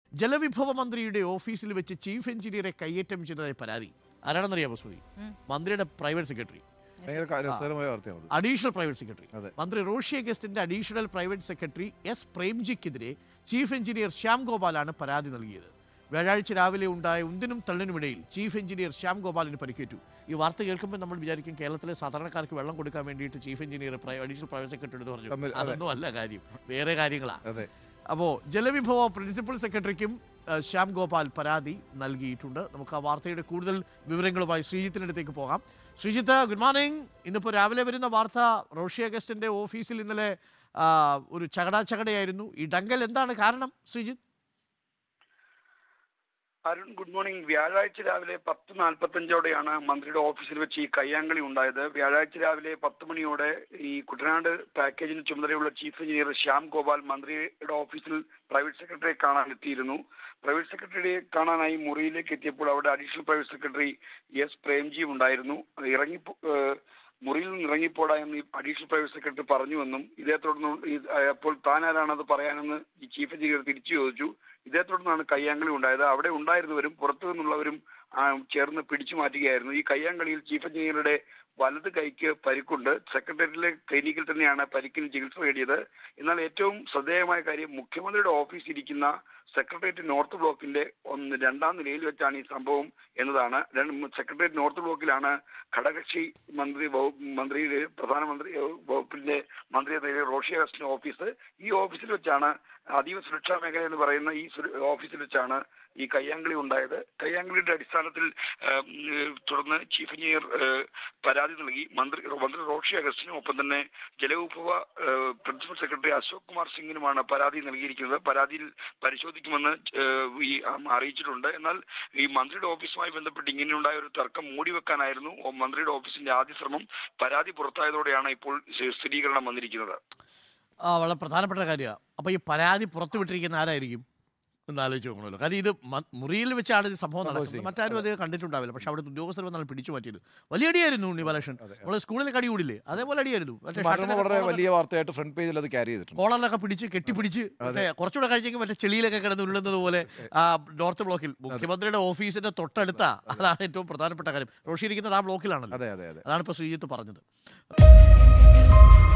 ജലവിഭവ മന്ത്രിയുടെ ഓഫീസിൽ വെച്ച് ചീഫ് എഞ്ചിനീയറെ കയ്യേറ്റം ചെയ്തതായി പരാതി ആരാണെന്നറിയാമോ സ്മൃതി ഉം. മന്ത്രിയുടെ പ്രൈവറ്റ് സെക്രട്ടറി ഭയങ്കര ക- രസകരമായ വാർത്തയാണ് അഡീഷണൽ പ്രൈവറ്റ് സെക്രട്ടറി അതെ. മന്ത്രി റോഷി അഗസ്റ്റിന്റെ അഡീഷണൽ പ്രൈവറ്റ് സെക്രട്ടറി എസ് പ്രേംജിക്കെതിരെ ചീഫ് എഞ്ചിനീയർ ശ്യാം ഗോപാലാണ് പരാതി നൽകിയത് വ്യാഴാഴ്ച രാവിലെ ഉണ്ടായ ഉന്തിനും തള്ളിനുമിടയിൽ ചീഫ് എഞ്ചിനീയർ ശ്യാം ഗോപാലിന് പരിക്കേറ്റു ഈ വാർത്ത കേൾക്കുമ്പോൾ നമ്മൾ വിചാരിക്കും കേരളത്തിലെ സാധാരണക്കാർക്ക് വെള്ളം കൊടുക്കാൻ വേണ്ടിയിട്ട് chief engineer additional private secretary എന്ന് പറഞ്ഞു തമ്മിൽ- അതെ. അതൊന്നും അല്ല കാര്യം വേറെ കാര്യങ്ങളാണ് അതെ അപ്പോൾ ജലവിഭവ പ്രിൻസിപ്പൽ സെക്രട്ടറിക്കും ഏഹ്, ശ്യാം ഗോപാൽ പരാതി നൽകിയിട്ടുണ്ട് നമുക്ക് ആ വാർത്തയുടെ കൂടുതൽ വിവരങ്ങളുമായി ശ്രീജിത്തിൻ്റെ അടുത്തേക്ക് പോകാം ശ്രീജിത്ത് ഗുഡ് മോർണിംഗ് ഇന്നിപ്പോൾ രാവിലെ വരുന്ന വാർത്ത റോഷി അഗസ്റ്റിൻ്റെ ഓഫീസിൽ ഇന്നലെ ആ, ഒരു ചകടാചകടയായിരുന്നു ഈ ഡങ്കൽ എന്താണ് കാരണം ശ്രീജിത്ത് അരുൺ ഗുഡ് മോർണിംഗ് വ്യാഴാഴ്ച രാവിലെ പത്ത് നാൽപ്പത്തഞ്ചോടെയാണ് മന്ത്രിയുടെ ഓഫീസിൽ വെച്ച് ഈ കയ്യാങ്കളി ഉണ്ടായത് വ്യാഴാഴ്ച രാവിലെ പത്ത് മണിയോടെ ഈ കുട്ടനാട് പാക്കേജിന് ചുമതലയുള്ള ചീഫ് എഞ്ചിനീയർ ശ്യാം ഗോപാൽ മന്ത്രിയുടെ ഓഫീസിൽ പ്രൈവറ്റ് സെക്രട്ടറിയെ കാണാൻ എത്തിയിരുന്നു പ്രൈവറ്റ് സെക്രട്ടറിയെ കാണാനായി മുറിയിലേക്ക് എത്തിയപ്പോൾ അവിടെ അഡീഷണൽ പ്രൈവറ്റ് സെക്രട്ടറി എസ് പ്രേംജിയും ഉണ്ടായിരുന്നു ഇറങ്ങി മുറിയിൽ നിന്ന് ഇറങ്ങിപ്പോടാ എന്ന് ഈ അഡീഷണൽ പ്രൈവറ്റ് സെക്രട്ടറി പറഞ്ഞുവെന്നും ഇതേ തുടർന്ന് ഈ- അപ്പോൾ താൻ ആരാണത് പറയാനെന്ന് ഈ ചീഫ് എഞ്ചിനീയർ തിരിച്ചു ചോദിച്ചു ഇതേ തുടർന്നാണ് കയ്യാങ്കളി ഉണ്ടായത് അവിടെ ഉണ്ടായിരുന്നവരും പുറത്തു നിന്നുള്ളവരും ആ, ചേർന്ന് പിടിച്ചു മാറ്റുകയായിരുന്നു ഈ കയ്യാങ്കളിയിൽ ചീഫ് എഞ്ചിനീയറുടെ വലത് കൈക്ക് പരിക്കുണ്ട് സെക്രട്ടേറിയറ്റിലെ ക്ലിനിക്കിൽ തന്നെയാണ് പരിക്കിന് ചികിത്സ തേടിയത് എന്നാൽ ഏറ്റവും ശ്രദ്ധേയമായ കാര്യം മുഖ്യമന്ത്രിയുടെ ഓഫീസ് ഇരിക്കുന്ന സെക്രട്ടേറിയറ്റ് നോർത്ത് ബ്ലോക്കിന്റെ ഒന്ന് രണ്ടാം നിലയിൽ വെച്ചാണ് ഈ സംഭവം എന്നതാണ് രണ്ട് സെക്രട്ടേറിയറ്റ് നോർത്ത് ബ്ലോക്കിലാണ് ഘടകകക്ഷി മന്ത്രി വകുപ്പ് മന്ത്രിയുടെ പ്രധാനമന്ത്രി ഏഹ്, വകുപ്പിന്റെ മന്ത്രി എന്ന നിലയിൽ റോഷി അഗസ്റ്റിന്റെ ഓഫീസ് ഈ ഓഫീസിൽ വെച്ചാണ് അതീവ സുരക്ഷാ മേഖല എന്ന് പറയുന്ന ഈ സുര- ഓഫീസിൽ വെച്ചാണ് ഈ കയ്യാങ്കളി ഉണ്ടായത് കയ്യാങ്കളിയുടെ അടിസ്ഥാനത്തിൽ ഏഹ്, ഉം, തുടർന്ന് ചീഫ് എഞ്ചിനീയർ ഏഹ്, പരാതി നൽകി മന്ത്രി മന്ത്രി റോഷി അഗസ്റ്റിനും ഒപ്പം തന്നെ ജലവിഭവ ഏഹ്, പ്രിൻസിപ്പൽ സെക്രട്ടറി അശോക് കുമാർ സിംഗിനുമാണ് പരാതി നൽകിയിരിക്കുന്നത് പരാതിയിൽ പരിശോധിക്കുമെന്ന് ഏഹ്, ഈ ആം, അറിയിച്ചിട്ടുണ്ട് എന്നാൽ ഈ മന്ത്രിയുടെ ഓഫീസുമായി ബന്ധപ്പെട്ട് ഇങ്ങനെയുണ്ടായ ഒരു തർക്കം മൂടിവെക്കാനായിരുന്നു ഓ- മന്ത്രിയുടെ ഓഫീസിന്റെ ആദ്യ ശ്രമം പരാതി പുറത്തായതോടെയാണ് ഇപ്പോൾ സ്ഥി- സ്ഥിരീകരണം വന്നിരിക്കുന്നത് ആ വളരെ പ്രധാനപ്പെട്ട കാര്യമാണ് അപ്പോൾ ഈ പരാതി പുറത്തുവിട്ടിരിക്കുന്ന ആരായിരിക്കും എന്ന് ആലോചിച്ച് നോക്കണമല്ലോ കാര്യം ഇത് മ- മുറിയിൽ വെച്ചാണ് ഇത് സംഭവം നടക്കുന്നത് സംഭവിച്ചിരിക്കുന്നത്. മറ്റാരും അത് കണ്ടിട്ടുണ്ടാവില്ല പക്ഷെ അവിടുത്തെ ഉദ്യോഗസ്ഥർ വന്നാൽ പിടിച്ചു മാറ്റിയത് വലിയ അടിയായിരുന്നു ഉണ്ണി ബാലകൃഷ്ണൻ അതെ. നമ്മൾ സ്കൂളിൽ കടി കൂടില്ലേ അതേപോലെ അടിയായിരുന്നു മറ്റേ മരണം ഷട്ടിലൊക്കെ വളരെ കോളറിലൊക്കെ- വലിയ വാർത്തയായിട്ട് ഫ്രണ്ട് പേജിൽ അത് ക്യാരി ചെയ്തിട്ടുണ്ട് കോളറിലൊക്കെ പിടിച്ച് കെട്ടിപ്പിടിച്ച് മറ്റേ കുറച്ചുകൂടെ കഴിഞ്ഞെങ്കിൽ മറ്റേ ചെളിയിലൊക്കെ കിടന്ന് ഉരുളുന്നത് പോലെ ആ നോർത്ത് ബ്ലോക്കിൽ മുഖ്യമന്ത്രിയുടെ ഓഫീസിന്റെ തൊട്ടടുത്ത അതാണ് ഏറ്റവും പ്രധാനപ്പെട്ട കാര്യം റോഷി ഇരിക്കുന്നത് ആ ബ്ലോക്കിലാണല്ലോ അതെ അതെ അതെ അതാണ് ഇപ്പോൾ ശ്രീജിത്ത് പറഞ്ഞത്